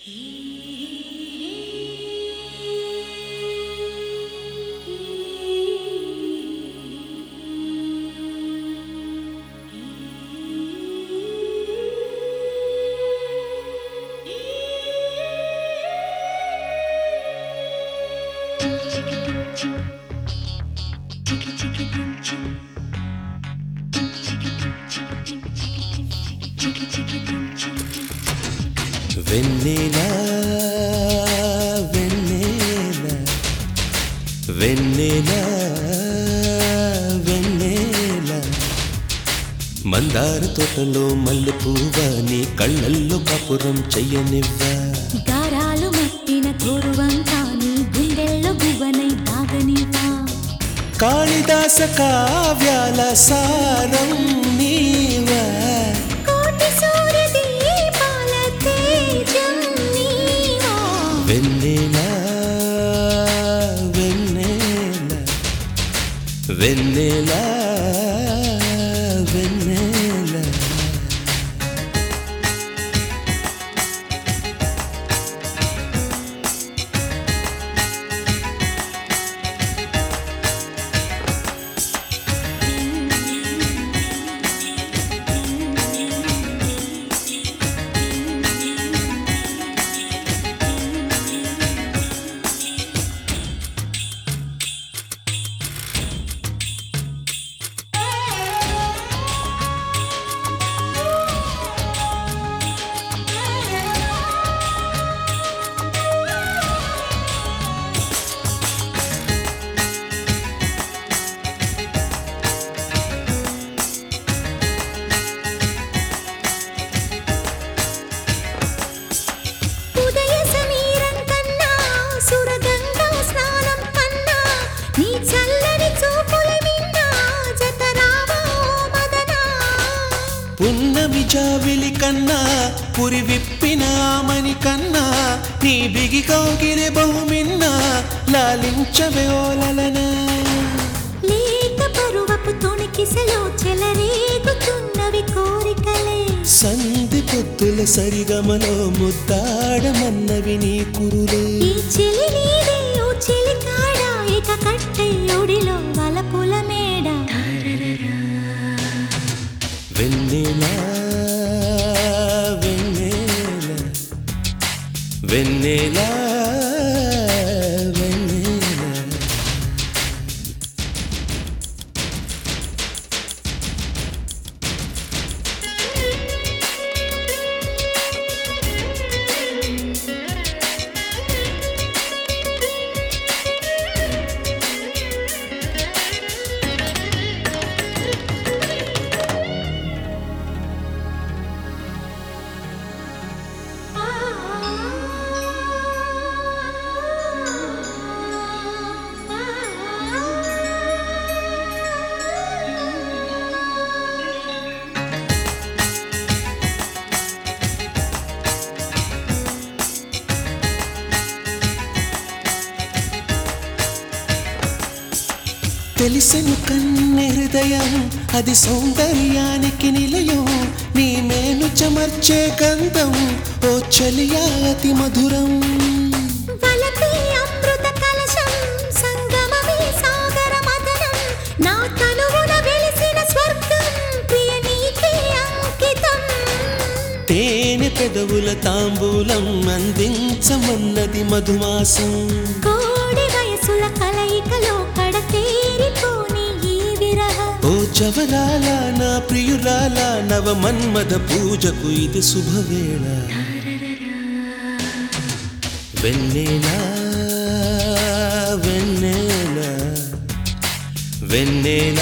వెన్నెల వెన్నెల వెన్నెల వెన్నెల మందార తోటలో మల్లె పువ్వ నీ కళ్ళల్లో కపురం చెయ్యనివ్వ గారాలు మట్టిన గోరువంతా నీ గుండెల్లో గువ్వనై దాగనివా కాళిదాస కావ్యాల సారం నీవ కోటి సూర్య దీపాల తేజం నీవా వెన్నెల వెన్నెల వెన్నెల వెన్నెల ఉదయ సమీరం కన్నా సురగంగా స్నానం కన్నా నీ చల్లని చూపుల మిన్నా జతరావా ఓ మదనా పున్నమి జావిలి కన్నా పురి విప్పిన ఆమని కన్నా నీ బిగి కౌగిలి బహుమిన్న లాలించవే ఓలలనా లేత పరువపు తొణికిసలో చెలరేగుతున్నవి కోరికలే సంధి పొద్దుల సరిగమలో ముద్దాడమన్నవి నీ కురులే ఈ చెలి నీడే ఓ చెలి కాడా ఇక కట్టె ఒడిలో వలపుల మేడ వెన్నెల వెన్నెల వెన్నెల వెన్నెల తెలిసెను కన్నె హృదయం అది సౌందర్యానికి నిలయం నీ మేను చమర్చే గంధం ఓ చలియా అతి మధురం వలపే అమృత కలశం సంగమమే సాగర మదనం నా తనువున వెలిసిన స్వర్గం ప్రియ నీకే అంకితం తేనె పెదవుల తాంబూలం అందించమన్నది మధుమాసం కోడి వయసుల కలయికలో కడతేరిపోని ఈ విరహం ఓ జవరాల నా ప్రియురాల నవ మన్మథ పూజకు ఇది శుభవేళ వెన్నెల వెన్నెల వెన్నెల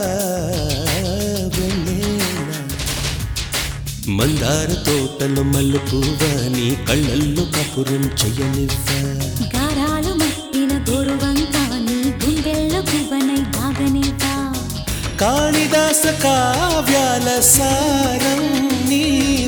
వెన్నెల మందార తోటలో మల్లె పువ్వ నీ కళ్ళల్లో కపురం చెయ్యనివ్వ గారాలు మట్టిన గోరువంతా నీ గుండెల్లో గువ్వనై దాగనివా కాళిదాస కావ్యాల సారం నీ